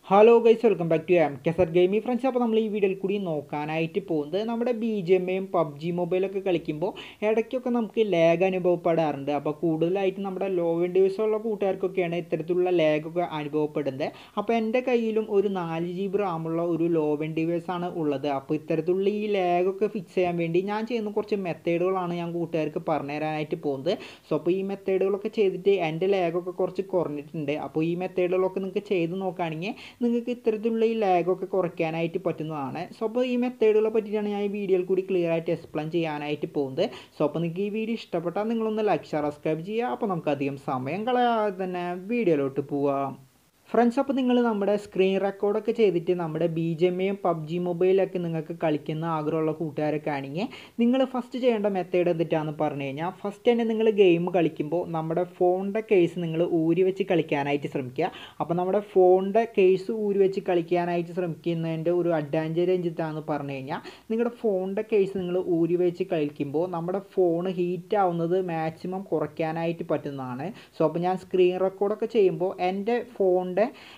hello guys welcome back to M കെസർ gaming friends അപ്പോൾ നമ്മൾ ഈ വീഡിയോയിൽ കൂടി നോക്കാനായിട്ട് പോകുന്നത് നമ്മുടെ ബി ജി എം എയും പബ്ജി മൊബൈലൊക്കെ കളിക്കുമ്പോൾ ഇടയ്ക്കൊക്കെ നമുക്ക് ലാഗ് അനുഭവപ്പെടാറുണ്ട് അപ്പോൾ കൂടുതലായിട്ട് നമ്മുടെ ലോ വെൻഡേഴ്സ് ഉള്ള കൂട്ടുകാർക്കൊക്കെയാണ് ഇത്തരത്തിലുള്ള ലാഗൊക്കെ അനുഭവപ്പെടുന്നത് അപ്പോൾ എൻ്റെ കയ്യിലും ഒരു നാല് ജി ബി റാമുള്ള ഒരു ലോ വെൻഡേഴ്സ് ആണ് ഉള്ളത് അപ്പോൾ ഇത്തരത്തിലുള്ള ഈ ലാഗൊക്കെ ഫിക്സ് ചെയ്യാൻ വേണ്ടി ഞാൻ ചെയ്യുന്ന കുറച്ച് മെത്തേഡുകളാണ് ഞാൻ കൂട്ടുകാർക്ക് പറഞ്ഞു തരാനായിട്ട് പോകുന്നത് സോ അപ്പോൾ ഈ മെത്തേഡുകളൊക്കെ ചെയ്തിട്ട് എൻ്റെ ലാഗൊക്കെ കുറച്ച് കുറഞ്ഞിട്ടുണ്ട് അപ്പോൾ ഈ മെത്തേഡുകളൊക്കെ നിങ്ങൾക്ക് ചെയ്ത് നോക്കുകയാണെങ്കിൽ നിങ്ങൾക്ക് ഇത്തരത്തിലുള്ള ഈ ലാഗൊക്കെ കുറയ്ക്കാനായിട്ട് പറ്റുന്നതാണ് സോ അപ്പോൾ ഈ മെത്തേഡുകളെ പറ്റിയിട്ടാണ് ഞാൻ ഈ വീഡിയോയിൽ കൂടി ക്ലിയർ ആയിട്ട് എക്സ്പ്ലെയിൻ ചെയ്യാനായിട്ട് പോകുന്നത് സോ അപ്പോൾ നിങ്ങൾക്ക് ഈ വീഡിയോ ഇഷ്ടപ്പെട്ടാൽ നിങ്ങളൊന്ന് ലൈക്ക് സബ്സ്ക്രൈബ് ചെയ്യുക അപ്പോൾ നമുക്ക് അധികം സമയം കളയാതെ തന്നെ വീഡിയോയിലോട്ട് പോവാം ഫ്രണ്ട്സ് അപ്പോൾ നിങ്ങൾ നമ്മുടെ സ്ക്രീൻ റെക്കോർഡൊക്കെ ചെയ്തിട്ട് നമ്മുടെ ബി ജി എം എയും പബ്ജി മൊബൈലൊക്കെ നിങ്ങൾക്ക് കളിക്കുന്ന ആഗ്രഹമുള്ള കൂട്ടുകാരൊക്കെ ആണെങ്കിൽ നിങ്ങൾ ഫസ്റ്റ് ചെയ്യേണ്ട മെത്തേഡ് എന്തിട്ടാന്ന് പറഞ്ഞു കഴിഞ്ഞാൽ ഫസ്റ്റ് തന്നെ നിങ്ങൾ ഗെയിം കളിക്കുമ്പോൾ നമ്മുടെ ഫോണിൻ്റെ കേസ് നിങ്ങൾ ഊരി വെച്ച് കളിക്കാനായിട്ട് ശ്രമിക്കുക അപ്പോൾ നമ്മുടെ ഫോണിൻ്റെ കേസ് ഊരി വെച്ച് കളിക്കാനായിട്ട് ശ്രമിക്കുന്നതിൻ്റെ ഒരു അഡ്വാൻറ്റേജ് എന്തിട്ടാന്ന് പറഞ്ഞു കഴിഞ്ഞാൽ നിങ്ങളുടെ ഫോണിൻ്റെ കേസ് നിങ്ങൾ ഊരി വെച്ച് കളിക്കുമ്പോൾ നമ്മുടെ ഫോൺ ഹീറ്റ് ആവുന്നത് മാക്സിമം കുറയ്ക്കാനായിട്ട് പറ്റുന്നതാണ് സോ അപ്പോൾ ഞാൻ സ്ക്രീൻ റെക്കോർഡൊക്കെ ചെയ്യുമ്പോൾ എൻ്റെ ഫോണിൻ്റെ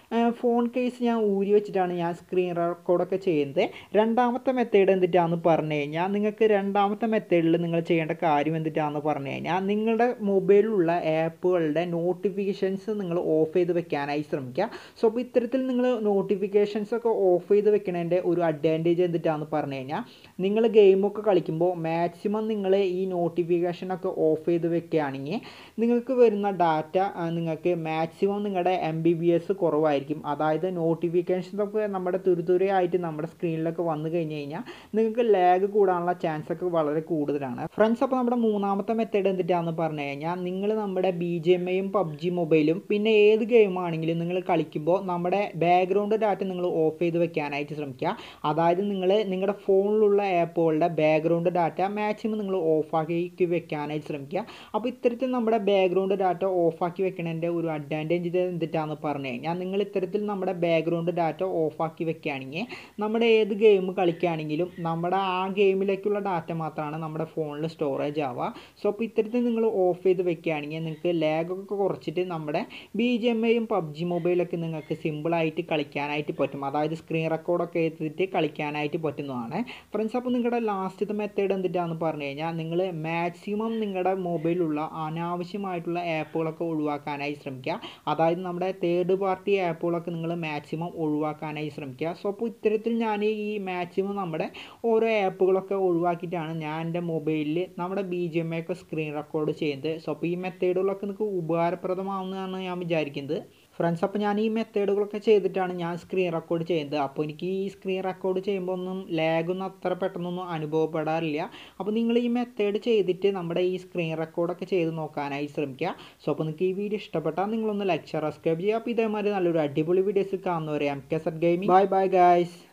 ഫോൺ കേസ് ഞാൻ ഊരി വെച്ചിട്ടാണ് ഞാൻ സ്ക്രീൻ റെക്കോർഡൊക്കെ ചെയ്യുന്നത് രണ്ടാമത്തെ മെത്തേഡ് എന്തിട്ടാന്ന് പറഞ്ഞു കഴിഞ്ഞാൽ നിങ്ങൾക്ക് രണ്ടാമത്തെ മെത്തേഡിൽ നിങ്ങൾ ചെയ്യേണ്ട കാര്യം എന്തിട്ടാന്ന് പറഞ്ഞു കഴിഞ്ഞാൽ നിങ്ങളുടെ മൊബൈലിലുള്ള ആപ്പുകളുടെ നോട്ടിഫിക്കേഷൻസ് നിങ്ങൾ ഓഫ് ചെയ്ത് വെക്കാനായി ശ്രമിക്കുക സോ അപ്പോൾ ഇത്തരത്തിൽ നിങ്ങൾ നോട്ടിഫിക്കേഷൻസ് ഒക്കെ ഓഫ് ചെയ്ത് വെക്കണതിൻ്റെ ഒരു അഡ്വാൻറ്റേജ് എന്തിട്ടാന്ന് പറഞ്ഞു കഴിഞ്ഞാൽ നിങ്ങൾ ഗെയിമൊക്കെ കളിക്കുമ്പോൾ മാക്സിമം നിങ്ങൾ ഈ നോട്ടിഫിക്കേഷനൊക്കെ ഓഫ് ചെയ്ത് വെക്കുകയാണെങ്കിൽ നിങ്ങൾക്ക് വരുന്ന ഡാറ്റ നിങ്ങൾക്ക് മാക്സിമം നിങ്ങളുടെ എം ബി ബി എസ് കുറവായിരിക്കും അതായത് നോട്ടിഫിക്കേഷൻസൊക്കെ നമ്മുടെ തുരുതുരയായിട്ട് നമ്മുടെ സ്ക്രീനിലൊക്കെ വന്നു കഴിഞ്ഞ് കഴിഞ്ഞാൽ നിങ്ങൾക്ക് ലാഗ് കൂടാനുള്ള ചാൻസ് ഒക്കെ വളരെ കൂടുതലാണ് ഫ്രണ്ട്സ് അപ്പോൾ നമ്മുടെ മൂന്നാമത്തെ മെത്തേഡ് എന്തിട്ടാന്ന് പറഞ്ഞു കഴിഞ്ഞാൽ നിങ്ങൾ നമ്മുടെ ബി ജി എം ഐയും പബ്ജി മൊബൈലും പിന്നെ ഏത് ഗെയിം ആണെങ്കിലും നിങ്ങൾ കളിക്കുമ്പോൾ നമ്മുടെ ബാക്ക്ഗ്രൗണ്ട് ഡാറ്റ നിങ്ങൾ ഓഫ് ചെയ്ത് വെക്കാനായിട്ട് ശ്രമിക്കുക അതായത് നിങ്ങൾ നിങ്ങളുടെ ഫോണിലുള്ള ആപ്പുകളുടെ ബാക്ക്ഗ്രൗണ്ട് ഡാറ്റ മാക്സിമം നിങ്ങൾ ഓഫാക്കി വെക്കാനായിട്ട് ശ്രമിക്കുക അപ്പോൾ ഇത്തരത്തിൽ നമ്മുടെ ബാക്ക്ഗ്രൗണ്ട് ഡാറ്റ ഓഫാക്കി വെക്കണതിൻ്റെ ഒരു അഡ്വാൻറ്റേജ് എന്തിട്ടാന്ന് പറഞ്ഞു കഴിഞ്ഞാൽ നിങ്ങൾ ഇത്തരത്തിൽ നമ്മുടെ ബാക്ക്ഗ്രൗണ്ട് ഡാറ്റ ഓഫാക്കി വെക്കുകയാണെങ്കിൽ നമ്മുടെ ഏത് ഗെയിം കളിക്കുകയാണെങ്കിലും നമ്മുടെ ആ ഗെയിമിലേക്കുള്ള ഡാറ്റ മാത്രമാണ് നമ്മുടെ ഫോണിൽ സ്റ്റോറേജ് ആവുക സോ അപ്പോൾ ഇത്തരത്തിൽ നിങ്ങൾ ഓഫ് ചെയ്ത് വെക്കുകയാണെങ്കിൽ നിങ്ങൾക്ക് ലാഗൊക്കെ കുറച്ചിട്ട് നമ്മുടെ ബി ജി എം ഐയും പബ്ജി മൊബൈലൊക്കെ നിങ്ങൾക്ക് സിമ്പിളായിട്ട് കളിക്കാനായിട്ട് പറ്റും അതായത് സ്ക്രീൻ റെക്കോർഡൊക്കെ എടുത്തിട്ട് കളിക്കാനായിട്ട് പറ്റുന്നതാണ് ഫ്രണ്ട്സ് അപ്പോൾ നിങ്ങളുടെ ലാസ്റ്റത്തെ മെത്തേഡ് എന്തിട്ടാന്ന് പറഞ്ഞു കഴിഞ്ഞാൽ നിങ്ങൾ മാക്സിമം നിങ്ങളുടെ മൊബൈലുള്ള അനാവശ്യമായിട്ടുള്ള ആപ്പുകളൊക്കെ ഒഴിവാക്കാനായി ശ്രമിക്കുക അതായത് നമ്മുടെ തേർഡ് പാർട്ടി ആപ്പുകളൊക്കെ നിങ്ങൾ മാക്സിമം ഒഴിവാക്കാനായി ശ്രമിക്കുക സോ അപ്പോൾ ഇത്തരത്തിൽ ഞാൻ ഈ മാക്സിമം നമ്മുടെ ഓരോ ആപ്പുകളൊക്കെ ഒഴിവാക്കിയിട്ടാണ് ഞാൻ എൻ്റെ മൊബൈലിൽ നമ്മുടെ ബി ജി എം ഒക്കെ സ്ക്രീൻ റെക്കോർഡ് ചെയ്യുന്നത് സോ അപ്പോൾ ഈ മെത്തേഡുകളൊക്കെ നിങ്ങൾക്ക് ഉപകാരപ്രദമാവുന്നതാണ് ഞാൻ വിചാരിക്കുന്നത് ഫ്രണ്ട്സ് അപ്പോൾ ഞാൻ ഈ മെത്തേഡുകളൊക്കെ ചെയ്തിട്ടാണ് ഞാൻ സ്ക്രീൻ റെക്കോർഡ് ചെയ്യുന്നത് അപ്പോൾ എനിക്ക് ഈ സ്ക്രീൻ റെക്കോർഡ് ചെയ്യുമ്പോൾ ഒന്നും ലാഗൊന്നും അത്ര പെട്ടെന്നൊന്നും അനുഭവപ്പെടാറില്ല അപ്പോൾ നിങ്ങൾ ഈ മെത്തേഡ് ചെയ്തിട്ട് നമ്മുടെ ഈ സ്ക്രീൻ റെക്കോർഡൊക്കെ ചെയ്ത് നോക്കാനായി ശ്രമിക്കുക സോ അപ്പോൾ നിങ്ങൾക്ക് ഈ വീഡിയോ ഇഷ്ടപ്പെട്ടാൽ നിങ്ങളൊന്ന് ലൈക്ക് സബ്സ്ക്രൈബ് ചെയ്യുക അപ്പോൾ ഇതേമാതിരി നല്ലൊരു അടിപൊളി വീഡിയോസ് കാണുന്നവരെ M K set gaming bye bye guys